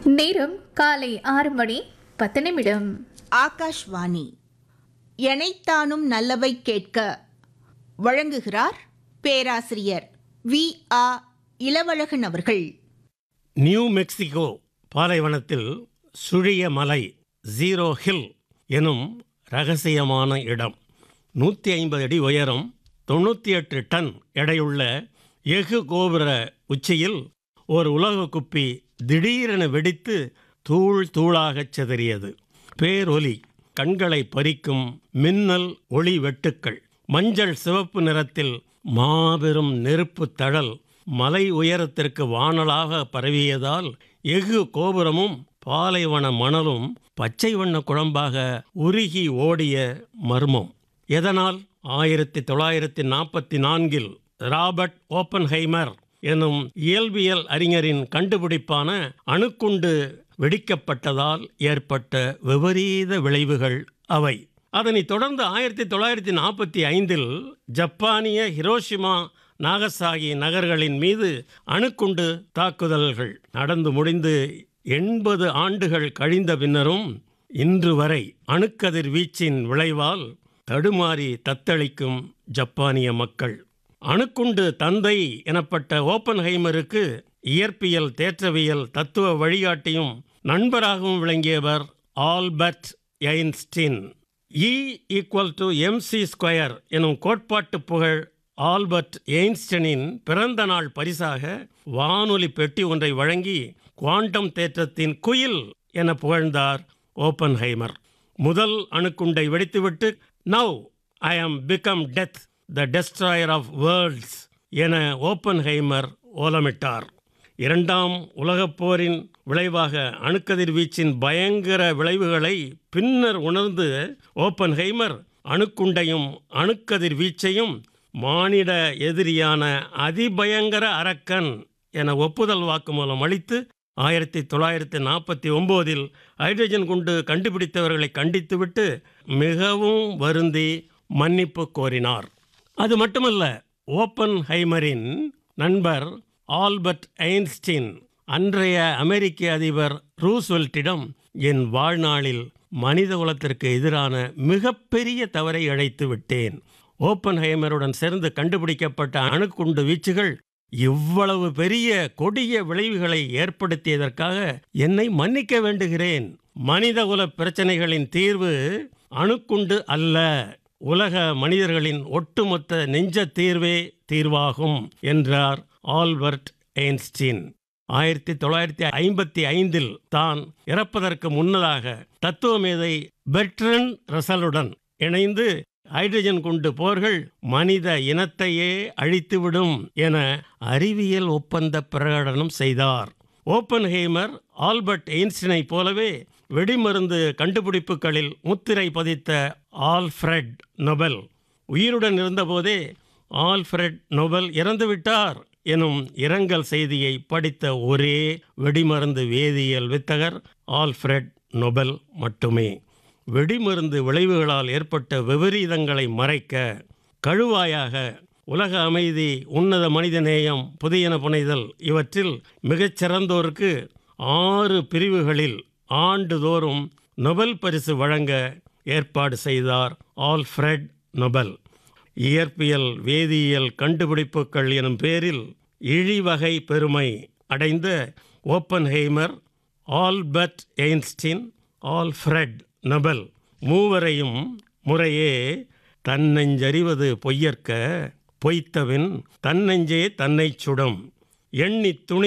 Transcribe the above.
நேரம் காலை ஆறு மணி பத்து நிமிடம் ஆகாஷ்வாணி எனைத்தானும் நல்லவை கேட்க வழங்குகிறார் பேராசிரியர் வி ஆ இளவழகன் அவர்கள் நியூ மெக்சிகோ பாலைவனத்தில் சுழிய மலை ஜீரோ ஹில் எனும் ரகசியமான இடம் நூற்றி ஐம்பது அடி உயரம் தொண்ணூற்றி எட்டு டன் எடையுள்ள எஃகு கோபுர உச்சியில் ஒரு உலக குப்பி திடீரென வெடித்து தூள் தூளாகச் சிதறியது பேரொலி கண்களை பறிக்கும் மின்னல் ஒளி வெட்டுக்கள் மஞ்சள் சிவப்பு நிறத்தில் மாபெரும் நெருப்பு தழல் மலை உயரத்திற்கு வானலாக பரவியதால் எஃகு கோபுரமும் பாலைவன மணலும் பச்சை வண்ண குழம்பாக உருகி ஓடிய மர்மம் எதனால் ஆயிரத்தி தொள்ளாயிரத்தி நாற்பத்தி நான்கில் ராபர்ட் ஓப்பன்ஹைமர் எனும் இயல்பியல் அறிஞரின் கண்டுபிடிப்பான அணுக்குண்டு வெடிக்கப்பட்டதால் ஏற்பட்ட விபரீத விளைவுகள் அவை அதனைத் தொடர்ந்து ஆயிரத்தி தொள்ளாயிரத்தி நாற்பத்தி ஐந்தில் ஜப்பானிய ஹிரோஷிமா நாகசாகி நகர்களின் மீது அணுக்குண்டு தாக்குதல்கள் நடந்து முடிந்து எண்பது ஆண்டுகள் கழிந்த பின்னரும் இன்று வரை அணுக்கதிர் வீச்சின் விளைவால் தடுமாறி தத்தளிக்கும் ஜப்பானிய மக்கள் அணுக்குண்டு தந்தை எனப்பட்ட ஓப்பன்ஹைமருக்கு இயற்பியல் தேற்றவியல் தத்துவ வழிகாட்டியும் நண்பராகவும் விளங்கியவர் Albert Einstein E equal to M C square எனும் கோட்பாட்டு புகழ் ஆல்பர்ட் எயின்ஸ்டனின் பிறந்த நாள் பரிசாக வானொலி பெட்டி ஒன்றை வழங்கி குவாண்டம் தேற்றத்தின் குயில் என புகழ்ந்தார் ஓப்பன்ஹைமர் முதல் அணுக்குண்டை வெடித்துவிட்டு now I am become death the destroyer of worlds என ஓப்பன்ஹைமர் ஓலமிட்டார் இரண்டாம் உலகப் போரின் விளைவாக அணுக்கதிர்வீச்சின் பயங்கர விளைவுகளை பின்னர் உணர்ந்து ஓப்பன்ஹைமர் அணுக்குண்டையும் அணுக்கதிர்வீச்சையும் மானிட எதிரியான அதிபயங்கர அரக்கன் என ஒப்புதல் வாக்குமூலம் அளித்து ஆயிரத்தி தொள்ளாயிரத்தி நாற்பத்தி ஒம்போதில் ஹைட்ரஜன் குண்டு கண்டுபிடித்தவர்களை கண்டித்துவிட்டு மிகவும் வருந்தி மன்னிப்பு கோரினார் அது மட்டுமல்ல ஓப்பன் ஹைமரின் நண்பர் ஆல்பர்ட் ஐன்ஸ்டீன் அன்றைய அமெரிக்க அதிபர் ரூஸ்வெல்ட்டிடம் என் வாழ்நாளில் மனித குலத்திற்கு எதிரான மிகப்பெரிய தவறை இழைத்து விட்டேன் ஓப்பன் ஹைமருடன் சேர்ந்து கண்டுபிடிக்கப்பட்ட அணுக்குண்டு வீச்சுகள் இவ்வளவு பெரிய கொடிய விளைவுகளை ஏற்படுத்தியதற்காக என்னை மன்னிக்க வேண்டுகிறேன் மனிதகுல பிரச்சனைகளின் தீர்வு அணுக்குண்டு அல்ல உலக மனிதர்களின் ஒட்டுமொத்த நெஞ்ச தீர்வே தீர்வாகும் என்றார் ஆல்பர்ட் ஐன்ஸ்டீன் ஆயிரத்தி தொள்ளாயிரத்தி ஐம்பத்தி ஐந்தில் தான் இறப்பதற்கு முன்னதாக தத்துவமேதை பெர்ட்ரன் ரசலுடன் இணைந்து ஹைட்ரஜன் குண்டு போர்கள் மனித இனத்தையே அழித்துவிடும் என அறிவியல் ஒப்பந்த பிரகடனம் செய்தார் ஓப்பன்ஹெய்மர் ஆல்பர்ட் எயின்ஸ்டினை போலவே வெடிமருந்து கண்டுபிடிப்புகளில் முத்திரை பதித்த ஆல்ஃப்ரெட் நொபல் உயிருடன் இருந்தபோதே ஆல்ஃப்ரெட் நொபல் இறந்துவிட்டார் எனும் இரங்கல் செய்தியை படித்த ஒரே வெடிமருந்து வேதியியல் வித்தகர் ஆல்ஃப்ரெட் நொபல் மட்டுமே வெடிமருந்து விளைவுகளால் ஏற்பட்ட விபரீதங்களை மறைக்க கழுவாயாக உலக அமைதி உன்னத மனிதநேயம் புதியன புனைதல் இவற்றில் மிகச்சிறந்தோருக்கு ஆறு பிரிவுகளில் ஆண்டுதோறும் நொபல் பரிசு வழங்க ஏற்பாடு செய்தார் ஆல்ஃப்ரெட் நொபல் இயற்பியல் வேதியியல் கண்டுபிடிப்புகள் எனும் பேரில் இழிவகை பெருமை அடைந்த Oppenheimer Albert Einstein Alfred Nobel மூவரையும் முறையே தன்னெஞ்சறிவது பொய்யற்க பொய்த்தவின் தன்னெஞ்சே தன்னைச் சுடும் எண்ணி துணி